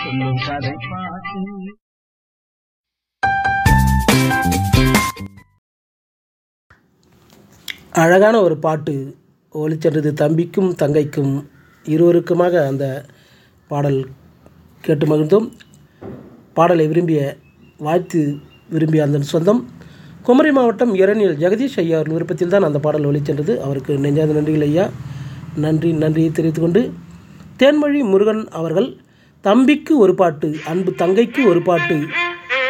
சொல்லும் கதை பாட்டு அழகான ஒரு பாட்டு ஒளிச்சென்றது தம்பிக்கும் தங்கைக்கும் இருவருக்குமாக அந்த பாடல் கேட்டு மகிழ்ந்தோம் பாடலை விரும்பிய வாழ்த்து விரும்பிய அந்த சொந்தம் குமரி மாவட்டம் இரணியல் ஜெகதீஷ் ஐயா அவர்கள் விருப்பத்தில் தான் அந்த பாடல் ஒளிச்சென்றது அவருக்கு நெஞ்சாத நன்றிகள் ஐயா நன்றி நன்றியை தெரிவித்துக் கொண்டு தேன்மொழி முருகன் அவர்கள் தம்பிக்கு ஒரு பாட்டு அன்பு தங்கைக்கு ஒரு பாட்டு